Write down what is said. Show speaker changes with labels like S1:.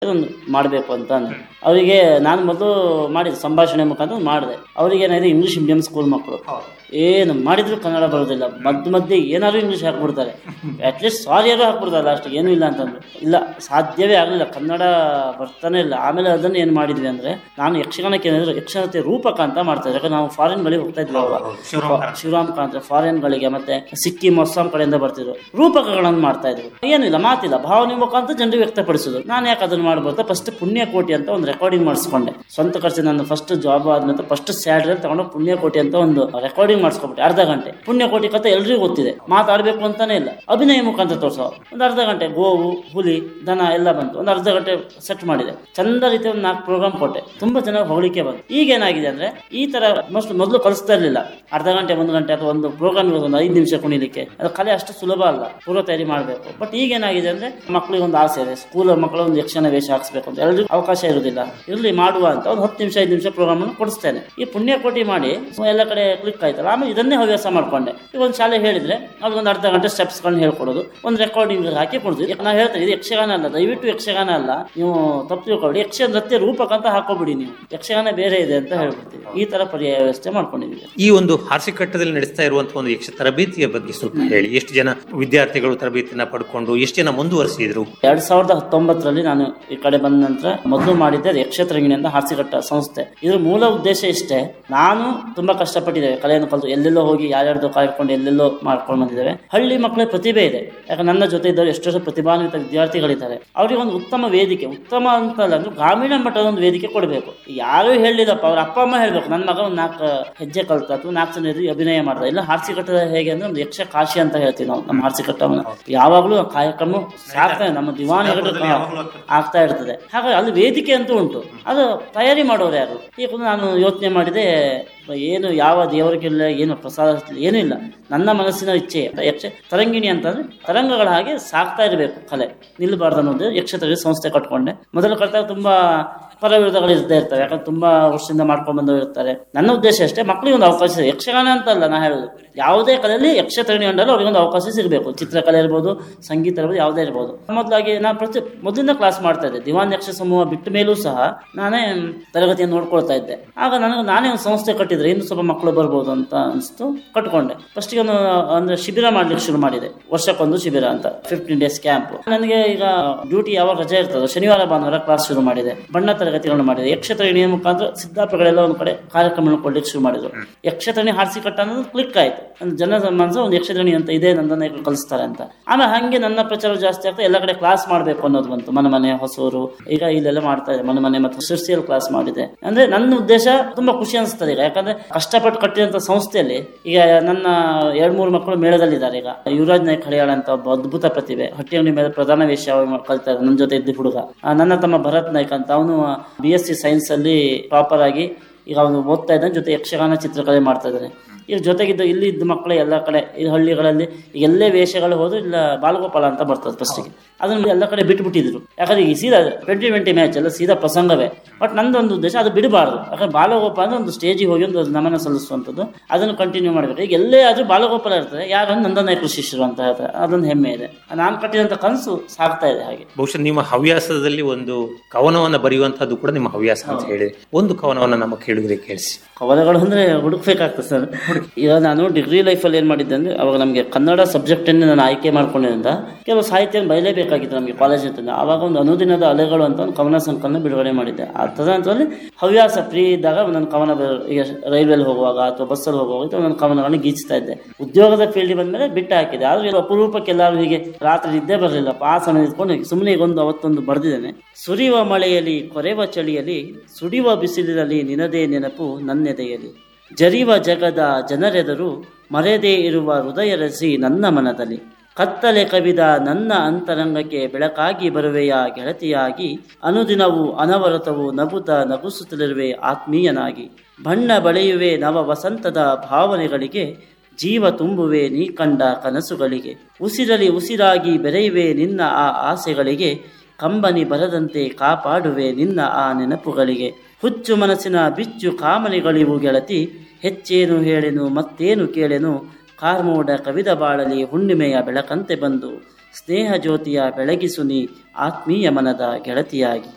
S1: ಒಂದು ಮಾಡಬೇಕು ಅಂತ ಅಂದ್ರು ಅವರಿಗೆ ನಾನು ಮೊದಲು ಮಾಡಿದೆ ಸಂಭಾಷಣೆ ಮುಖಾಂತರ ಮಾಡಿದೆ ಅವರಿಗೆ ಏನಾಗಿದೆ ಇಂಗ್ಲೀಷ್ ಮೀಡಿಯಂ ಸ್ಕೂಲ್ ಮಕ್ಕಳು ಏನು ಮಾಡಿದ್ರು ಕನ್ನಡ ಬರೋದಿಲ್ಲ ಮಧ್ಯ ಮಧ್ಯೆ ಏನಾದ್ರು ಇಂಗ್ಲೀಷ್ ಹಾಕ್ಬಿಡ್ತಾರೆ ಅಟ್ಲೀಸ್ಟ್ ಸಾರಿಯಾರು ಹಾಕ್ಬಿಡ್ತಾರೆ ಲಾಸ್ಟ್ ಏನೂ ಇಲ್ಲ ಅಂತಂದ್ರು ಇಲ್ಲ ಸಾಧ್ಯವೇ ಆಗಲಿಲ್ಲ ಕನ್ನಡ ಬರ್ತಾನೆ ಇಲ್ಲ ಆಮೇಲೆ ಅದನ್ನು ಏನು ಮಾಡಿದ್ವಿ ಅಂದ್ರೆ ನಾನು ಯಕ್ಷಗಾನಕ್ಕೆ ಏನಾದ್ರು ಯಕ್ಷಗಾನತೆ ರೂಪಕ ಅಂತ ಮಾಡ್ತಾ ಇದ್ದೆ ಯಾಕಂದ್ರೆ ನಾವು ಫಾರಿನ್ ಗಳಿಗೆ ಹೋಗ್ತಾ ಇದ್ವಿ ಅವಾಗ ಶಿವರಾಮ್ ಕಾಂತ್ ಫಾರಿನ್ ಗಳಿಗೆ ಮತ್ತೆ ಸಿಕ್ಕಿಂ ಅಸ್ಸಾಂ ಕಡೆಯಿಂದ ಬರ್ತಿದ್ರು ರೂಪಕಗಳನ್ನು ಮಾಡ್ತಾ ಇದ್ರು ಏನಿಲ್ಲ ಮಾತಿಲ್ಲ ಭಾವನೆ ಮುಖಾಂತರ ಜನರಿಗೆ ವ್ಯಕ್ತಪಡಿಸೋದು ನಾನು ಯಾಕೆ ಅದನ್ನ ಮಾಡ್ಬೋದು ಫಸ್ಟ್ ಪುಣ್ಯಕೋಟಿ ಅಂತ ಒಂದು ರೆಕಾರ್ಡಿಂಗ್ ಮಾಡಿಸ್ಕೊಂಡೆ ಸ್ವಂತ ಖರ್ಚು ನನ್ನ ಫಸ್ಟ್ ಜಾಬ್ ಆದ್ಮೇಲೆ ಫಸ್ಟ್ ಸ್ಯಾಲ್ರಿ ತಗೊಂಡು ಪುಣ್ಯಕೋಟಿ ಅಂತ ಒಂದು ರೆಕಾರ್ಡಿಂಗ್ ಮಾಡಿಸ್ಕೊಬಿಟ್ಟೆ ಅರ್ಧ ಗಂಟೆ ಪುಣ್ಯಕೋಟಿ ಕಥೆ ಎಲ್ರಿಗೂ ಗೊತ್ತಿದೆ ಮಾತಾಡಬೇಕು ಅಂತಾನೆ ಇಲ್ಲ ಅಭಿನಯ ಮುಖಾಂತರ ತೋರಿಸೋ ಒಂದು ಅರ್ಧ ಗಂಟೆ ಗೋವು ಹುಲಿ ದನ ಎಲ್ಲ ಬಂತು ಒಂದು ಅರ್ಧ ಗಂಟೆ ಸೆಟ್ ಮಾಡಿದೆ ಚಂದ ರೀತಿ ಒಂದು ನಾಲ್ಕು ಪ್ರೋಗ್ರಾಮ್ ಕೊಟ್ಟೆ ತುಂಬಾ ಚೆನ್ನಾಗಿ ಹೊಗಳಿಕೆ ಬಂತು ಈಗ ಏನಾಗಿದೆ ಅಂದ್ರೆ ಈ ತರ ಮೋಸ್ಟ್ ಮೊದಲು ಕಲಿಸ್ತಾ ಇರಲಿಲ್ಲ ಅರ್ಧ ಗಂಟೆ ಒಂದು ಗಂಟೆ ಅಥವಾ ಒಂದು ಪ್ರೋಗ್ರಾಮ್ ಒಂದು ಐದು ನಿಮಿಷ ಕುಣಿಲಿಕ್ಕೆ ಅದು ಕಲೆ ಅಷ್ಟು ಸುಲಭ ಅಲ್ಲ ಪೂರ್ವ ತಯಾರಿ ಮಾಡಬೇಕು ಬಟ್ ಈಗ ಏನಾಗಿದೆ ಅಂದ್ರೆ ಮಕ್ಕಳಿಗೆ ಒಂದು ಆಸೆ ಇದೆ ಸ್ಕೂಲ್ ಮಕ್ಕಳು ಒಂದು ಯಕ್ಷಣ ವೇಷ ಹಾಕ್ಸ್ಬೇಕು ಅಂತ ಎಲ್ರಿಗೂ ಅವಕಾಶ ಇರುವುದಿಲ್ಲ ಇರಲಿ ಮಾಡುವ ಅಂತ ಒಂದು ಹತ್ತು ನಿಮಿಷ ಐದು ನಿಮಿಷ ಪ್ರೋಗ್ರಾಮ್ ಅನ್ನು ಕೊಡಿಸ್ತೇನೆ ಈ ಪುಣ್ಯಕೋಟಿ ಮಾಡಿ ಎಲ್ಲ ಕಡೆ ಕ್ಲಿಕ್ ಆಯ್ತಲ್ಲ ಆಮೇಲೆ ಇದನ್ನೇ ಹವ್ಯಾಸ ಮಾಡ್ಕೊಂಡೆ ಈಗ ಒಂದು ಶಾಲೆ ಹೇಳಿದ್ರೆ ಅದು ಒಂದು ಅರ್ಧ ಗಂಟೆ ಸ್ಟೆಪ್ಸ್ ಕೊಂಡು ಹೇಳ್ಕೊಡೋದು ಒಂದು ರೆಕಾರ್ಡಿಂಗ್ ಹಾಕಿ ಕೊಡ್ತೀವಿ ನಾನು ಹೇಳ್ತೇನೆ ಇದು ಯಕ್ಷಗಾನ ಅಲ್ಲ ದಯವಿಟ್ಟು ಯಕ್ಷಗಾನ ಅಲ್ಲ ನೀವು ತಪ್ಪು ತಿಳ್ಕೊಬೇಡಿ ಯಕ್ಷ ನೃತ್ಯ ರೂಪಕ ಅಂತ ಹಾಕೋಬಿಡಿ ನೀವು ಯಕ್ಷಗಾನ ಬೇರೆ ಇದೆ ಅಂತ ಹೇಳ್ಬಿಡ್ತೀವಿ ಈ ತರ ಪರ್ಯಾಯ ವ್ಯವಸ್ಥೆ ಮಾಡ್ಕೊಂಡಿದ್ದೀವಿ
S2: ಈ ಒಂದು ಹಾಸ್ಯಕಟ್ಟದಲ್ಲಿ ನಡೆಸ್ತಾ ಇರುವಂತಹ ಒಂದು ಯಕ್ಷ ತರಬೇತಿಯ ಬಗ್ಗೆ ಸ್ವಲ್ಪ ಹೇಳಿ ಎಷ್ಟು ಜನ ವಿದ್ಯಾರ್ಥಿಗಳು ತರಬೇತಿನ ಪಡ್ಕೊಂಡು ಎಷ್ಟು ಜನ ಮುಂದುವರಿಸಿದ್ರು
S1: ಎರಡ್ ಸಾವಿರದ ಹತ್ತೊಂಬತ್ತರಲ್ಲಿ ನಾನು ಈ ಕಡೆ ಬಂದ ನಂತರ ಮೊದಲು ಮಾಡಿದ್ದೆ ಯಕ್ಷತರಂಗಿಣಿ ಅಂತ ಹಾಸ್ಯಘಟ್ಟ ಸಂಸ್ಥೆ ಇದ್ರ ಮೂಲ ಉದ್ದೇಶ ಇಷ್ಟೇ ನಾನು ತುಂಬಾ ಕಷ್ಟಪಟ್ಟಿದ್ದೇವೆ ಕಲೆಯನ್ನು ಕಲಿತು ಎಲ್ಲೆಲ್ಲೋ ಹೋಗಿ ಯಾರ್ಯಾರ್ದು ಕಾಯ್ಕೊಂಡು ಎಲ್ಲೆಲ್ಲೋ ಮಾಡ್ಕೊಂಡು ಬಂದಿದ್ದೇವೆ ಹಳ್ಳಿ ಮಕ್ಕಳ ಪ್ರತಿಭೆ ಇದೆ ಯಾಕಂದ್ರೆ ನನ್ನ ಜೊತೆ ಇದ್ದವರು ಎಷ್ಟೆಷ್ಟು ಪ್ರತಿಭಾನ್ವಿತ ವಿದ್ಯಾರ್ಥಿಗಳಿದ್ದಾರೆ ಅವರಿಗೆ ಒಂದು ಉತ್ತಮ ವೇದಿಕೆ ಉತ್ತಮ ಅಂತಲ್ಲ ಅಂದ್ರೆ ಗ್ರಾಮೀಣ ಮಟ್ಟದ ಒಂದು ವೇದಿಕೆ ಕೊಡಬೇಕು ಯಾರು ಹೇಳಿಲ್ಲಪ್ಪ ಅವ್ರ ಅಪ್ಪ ಅಮ್ಮ ಹೇಳ್ಬೇಕು ನನ್ನ ಮಗ ಒಂದು ನಾಲ್ಕು ಹೆಜ್ಜೆ ಕಲ್ತ ಅಥವಾ ನಾಲ್ಕು ಜನ ಎದುರು ಅಭಿನಯ ಮಾಡ್ದ ಇಲ್ಲ ಹಾಸ್ಯಘಟ್ಟದ ಹೇಗೆ ಅಂದ್ರೆ ಒಂದು ಯಕ್ಷ ಕಾಶಿ ಅಂತ ಹೇಳ್ತೀವಿ ನಾವು ನಮ್ಮ ಹಾಸ್ಯಘಟ್ಟವನ್ನು ಯಾವಾಗಲೂ ಆ ಕಾರ್ಯಕ್ರಮ ಸಾಕ್ತಾನೆ ನಮ್ಮ ದಿವಾನಿಗಳು ಆಗ್ತಾ ಇರ್ತದೆ ಹಾಗಾಗಿ ಅಲ್ಲಿ ವೇದಿಕೆ ಅಂತೂ ಉಂಟು ಅದು ತಯಾರಿ ಮಾಡೋರು ಯಾರು ಈಗ ನಾನು ಯೋಚನೆ ಮಾಡಿದೆ ಏನು ಯಾವ ದೇವರಿಗಿಲ್ಲ ಏನು ಪ್ರಸಾದ ಏನೂ ಇಲ್ಲ ನನ್ನ ಮನಸ್ಸಿನ ಇಚ್ಛೆ ಯಕ್ಷ ತರಂಗಿಣಿ ಅಂತಂದ್ರೆ ತರಂಗಗಳ ಹಾಗೆ ಸಾಕ್ತಾ ಇರಬೇಕು ಕಲೆ ನಿಲ್ಲಬಾರ್ದು ಅನ್ನೋದು ಯಕ್ಷತರಿ ಸಂಸ್ಥೆ ಕಟ್ಕೊಂಡೆ ಮೊದಲು ಕಟ್ಟಾಗ ತುಂಬಾ ಪರ ವಿರೋಧಗಳು ಇರ್ತಾ ಇರ್ತವೆ ಯಾಕಂದ್ರೆ ತುಂಬಾ ವರ್ಷದಿಂದ ಮಾಡ್ಕೊಂಡು ಬಂದವರು ಇರ್ತಾರೆ ನನ್ನ ಉದ್ದೇಶ ಅಷ್ಟೇ ಮಕ್ಕಳಿಗೆ ಒಂದು ಅವಕಾಶ ಇದೆ ಯಕ್ಷಗಾನ ಅಂತಲ್ಲ ನಾ ಹೇಳೋದು ಯಾವುದೇ ಕಲೆಯಲ್ಲಿ ಯಕ್ಷತರಣಿ ಅಂಡಲ್ಲ ಅವ್ರಿಗೆ ಒಂದು ಅವಕಾಶ ಸಿಗಬೇಕು ಚಿತ್ರಕಲೆ ಇರ್ಬೋದು ಸಂಗೀತ ಇರ್ಬೋದು ಯಾವುದೇ ಇರ್ಬೋದು ಮೊದಲಾಗಿ ನಾನು ಪ್ರತಿ ಮೊದಲಿಂದ ಕ್ಲಾಸ್ ಮಾಡ್ತಾ ಇದ್ದೆ ದಿವಾನ್ ಯಕ್ಷ ಸಮೂಹ ಬಿಟ್ಟ ಮೇಲೂ ಸಹ ನಾನೇ ತರಗತಿಯನ್ನು ನೋಡ್ಕೊಳ್ತಾ ಇದ್ದೆ ಆಗ ನನಗೆ ನಾನೇ ಒಂದು ಸಂಸ್ಥೆ ಕಟ್ಟಿದ್ರೆ ಇನ್ನು ಸ್ವಲ್ಪ ಮಕ್ಕಳು ಬರ್ಬೋದು ಅಂತ ಅನಿಸ್ತು ಕಟ್ಕೊಂಡೆ ಫಸ್ಟಿಗೆ ಒಂದು ಅಂದ್ರೆ ಶಿಬಿರ ಮಾಡ್ಲಿಕ್ಕೆ ಶುರು ಮಾಡಿದೆ ವರ್ಷಕ್ಕೊಂದು ಶಿಬಿರ ಅಂತ ಫಿಫ್ಟೀನ್ ಡೇಸ್ ಕ್ಯಾಂಪ್ ನನಗೆ ಈಗ ಡ್ಯೂಟಿ ಯಾವಾಗ ರಜೆ ಇರ್ತದೋ ಶನಿವಾರ ಭಾನುವಾರ ಕ್ಲಾಸ್ ಶುರು ಮಾಡಿದೆ ಬಣ್ಣ ತರಗತಿಗಳನ್ನು ಮಾಡಿದೆ ಯಕ್ಷತರಣಿಯ ಮುಖಾಂತರ ಸಿದ್ದಾಪುರಗಳೆಲ್ಲ ಒಂದು ಕಡೆ ಕಾರ್ಯಕ್ರಮಗಳನ್ನು ಕೊಡ್ಲಿಕ್ಕೆ ಶುರು ಮಾಡಿದ್ರು ಯಕ್ಷತರಣಿ ಹಾರಿಸಿ ಕಟ್ಟ ಅನ್ನೋದು ಕ್ಲಿಕ್ ಆಯ್ತು ಒಂದು ಜನ ಮನಸ್ಸು ಒಂದು ಯಕ್ಷತರಣಿ ಅಂತ ಇದೆ ನನ್ನ ಕಲಿಸ್ತಾರೆ ಅಂತ ಆಮೇಲೆ ಹಂಗೆ ನನ್ನ ಪ್ರಚಾರ ಜಾಸ್ತಿ ಆಗ್ತಾ ಎಲ್ಲ ಕಡೆ ಕ್ಲಾಸ್ ಮಾಡಬೇಕು ಅನ್ನೋದು ಬಂತು ಮನೆ ಮನೆ ಹೊಸೂರು ಈಗ ಇಲ್ಲೆಲ್ಲ ಮಾಡ್ತಾ ಇದೆ ಮನೆ ಮನೆ ಮತ್ತು ಶಿರ್ಸಿಯಲ್ಲಿ ಕ್ಲಾಸ್ ಮಾಡಿದೆ ಅಂದ್ರೆ ನನ್ನ ಉದ್ದೇಶ ತುಂಬಾ ಖುಷಿ ಅನಿಸ್ತದೆ ಈಗ ಯಾಕಂದ್ರೆ ಕಷ್ಟಪಟ್ಟು ಕಟ್ಟಿದಂತ ಸಂಸ್ಥೆಯಲ್ಲಿ ಈಗ ನನ್ನ ಎರಡ್ ಮೂರು ಮಕ್ಕಳು ಮೇಳದಲ್ಲಿದ್ದಾರೆ ಈಗ ಯುವರಾಜ್ ನಾಯ್ಕ ಹಳಿಯಾಳ ಅಂತ ಒಬ್ಬ ಅದ್ಭುತ ಪ್ರತಿಭೆ ಹಟ್ಟಿಯಂಗಡಿ ಮೇಲೆ ಪ್ರಧಾನ ವೇಷ ಕಲಿತಾರೆ ನನ್ನ ಜೊತೆ ಇದ್ದ ಹುಡುಗ ಆ, ನನ್ನ ತಮ್ಮ ಭರತ್ ನಾಯ್ಕ ಅಂತ ಅವನು ಬಿ ಎಸ್ ಸಿ ಸೈನ್ಸ್ ಅಲ್ಲಿ ಟಾಪರ್ ಆಗಿ ಈಗ ಅವನು ಓದ್ತಾ ಇದ್ದಾನೆ ಜೊತೆ ಯಕ್ಷಗಾನ ಚಿತ್ರಕಲೆ ಮಾಡ್ತಾ ಇದ್ದಾನೆ ಈಗ ಜೊತೆಗಿದ್ದ ಇಲ್ಲಿ ಇದ್ದ ಮಕ್ಕಳು ಎಲ್ಲ ಕಡೆ ಈ ಹಳ್ಳಿಗಳಲ್ಲಿ ಈಗ ಎಲ್ಲೇ ವೇಷಗಳು ಹೋದ್ರು ಇಲ್ಲ ಬಾಲಗೋಪಾಲ ಅಂತ ಬರ್ತದೆ ಫಸ್ಟಿಗೆ ಅದನ್ನ ಎಲ್ಲ ಕಡೆ ಬಿಟ್ಬಿಟ್ಟಿದ್ರು ಯಾಕಂದ್ರೆ ಈ ಸೀದಾ ಟ್ವೆಂಟಿ ಟ್ವೆಂಟಿ ಮ್ಯಾಚ್ ಎಲ್ಲ ಸೀದಾ ಪ್ರಸಂಗವೇ ಬಟ್ ನಂದೊಂದು ಉದ್ದೇಶ ಅದು ಬಿಡಬಾರ್ದು ಯಾಕಂದ್ರೆ ಬಾಲಗೋಪಾಲ ಅಂದ್ರೆ ಒಂದು ಸ್ಟೇಜಿಗೆ ಹೋಗಿ ಒಂದು ನಮನ ಸಲ್ಲಿಸುವಂಥದ್ದು ಅದನ್ನು ಕಂಟಿನ್ಯೂ ಮಾಡಬೇಕು ಈಗ ಎಲ್ಲೇ ಆದ್ರೂ ಬಾಲಗೋಪಾಲ ಇರ್ತದೆ ಯಾರು ನಂದನಾಯಕರು ಶಿಷ್ಯರು ಅಂತ ಹೇಳ್ತಾರೆ ಅದೊಂದು ಹೆಮ್ಮೆ ಇದೆ ನಾನು ಕಟ್ಟಿದಂಥ ಕನಸು ಸಾಗ್ತಾ ಇದೆ ಹಾಗೆ
S2: ಬಹುಶಃ ನಿಮ್ಮ ಹವ್ಯಾಸದಲ್ಲಿ ಒಂದು ಕವನವನ್ನ ಬರೆಯುವಂತಹದ್ದು ಕೂಡ ನಿಮ್ಮ ಹವ್ಯಾಸ ಅಂತ ಹೇಳಿ ಒಂದು ಕವನವನ್ನ ನಮ್ಮ ಕೇಳಿದ್ರೆ ಕೇಳಿಸಿ
S1: ಕವನಗಳು ಅಂದ್ರೆ ಹುಡುಕ್ಬೇಕಾಗ್ತದೆ ಸರ್ ಈಗ ನಾನು ಡಿಗ್ರಿ ಲೈಫಲ್ಲಿ ಏನು ಮಾಡಿದ್ದೆ ಅಂದ್ರೆ ಅವಾಗ ನಮಗೆ ಕನ್ನಡ ಸಬ್ಜೆಕ್ಟನ್ನು ನಾನು ಆಯ್ಕೆ ಮಾಡ್ಕೊಂಡಿದ್ದ ಕೆಲವು ಸಾಹಿತ್ಯ ಬಯಲೇಬೇಕಾಗಿತ್ತು ನಮಗೆ ಕಾಲೇಜ್ ಅಂತ ಆವಾಗ ಒಂದು ಅನುದಿನದ ಅಲೆಗಳು ಅಂತ ಒಂದು ಕವನ ಸಂಕಲನ ಬಿಡುಗಡೆ ಮಾಡಿದ್ದೆ ಆ ತದನಂತರದಲ್ಲಿ ಹವ್ಯಾಸ ಫ್ರೀ ಇದ್ದಾಗ ಒಂದೊಂದು ಕವನ ಬರ- ಈಗ ರೈಲ್ವೆಲ್ ಹೋಗುವಾಗ ಅಥವಾ ಬಸ್ಸಲ್ಲಿ ಹೋಗುವಾಗ ಒಂದೊಂದು ಕವನಗಳನ್ನು ಗೀಚ್ತಾ ಇದ್ದೆ ಉದ್ಯೋಗದ ಫೀಲ್ಡ್ ಬಂದ್ಮೇಲೆ ಬಿಟ್ಟು ಹಾಕಿದೆ ಆದ್ರೆ ಇದು ಅಪರೂಪಕ್ಕೆ ಎಲ್ಲರೂ ಹೀಗೆ ರಾತ್ರಿ ನಿದ್ದೆ ಬರಲಿಲ್ಲಪ್ಪ ಆ ಸಮಯ ಇದ್ಕೊಂಡು ಸುಮ್ಮನೆ ಈಗ ಒಂದು ಅವತ್ತೊಂದು ಬರೆದಿದ್ದೇನೆ ಸುರಿಯುವ ಮಳೆಯಲ್ಲಿ ಕೊರೆವ ಚಳಿಯಲ್ಲಿ ಸುಡಿಯುವ ಬಿಸಿಲಿನಲ್ಲಿ ನಿನದೇ ನೆನಪು ನನ್ನೆದೆಯಲಿ ಜರಿವ ಜಗದ ಜನರೆದರು ಮರೆಯದೇ ಇರುವ ಹೃದಯ ರಸಿ ನನ್ನ ಮನದಲ್ಲಿ ಕತ್ತಲೆ ಕವಿದ ನನ್ನ ಅಂತರಂಗಕ್ಕೆ ಬೆಳಕಾಗಿ ಬರುವೆಯ ಗೆಳತಿಯಾಗಿ ಅನುದಿನವೂ ಅನವರತವು ನಗುತ್ತ ನಗುಸುತ್ತಲಿರುವೆ ಆತ್ಮೀಯನಾಗಿ ಬಣ್ಣ ಬಳೆಯುವೆ ನವ ವಸಂತದ ಭಾವನೆಗಳಿಗೆ ಜೀವ ತುಂಬುವೆ ನೀ ಕಂಡ ಕನಸುಗಳಿಗೆ ಉಸಿರಲಿ ಉಸಿರಾಗಿ ಬೆರೆಯುವೆ ನಿನ್ನ ಆ ಆಸೆಗಳಿಗೆ ಕಂಬನಿ ಬರದಂತೆ ಕಾಪಾಡುವೆ ನಿನ್ನ ಆ ನೆನಪುಗಳಿಗೆ ಹುಚ್ಚು ಮನಸ್ಸಿನ ಬಿಚ್ಚು ಕಾಮನೆಗಳಿವು ಗೆಳತಿ ಹೆಚ್ಚೇನು ಹೇಳೆನು ಮತ್ತೇನು ಕೇಳೆನು ಕಾರ್ಮೋಡ ಕವಿದ ಬಾಳಲಿ ಹುಣ್ಣಿಮೆಯ ಬೆಳಕಂತೆ ಬಂದು ಸ್ನೇಹ ಜ್ಯೋತಿಯ ಬೆಳಗಿಸು ನೀ ಆತ್ಮೀಯ ಮನದ ಗೆಳತಿಯಾಗಿ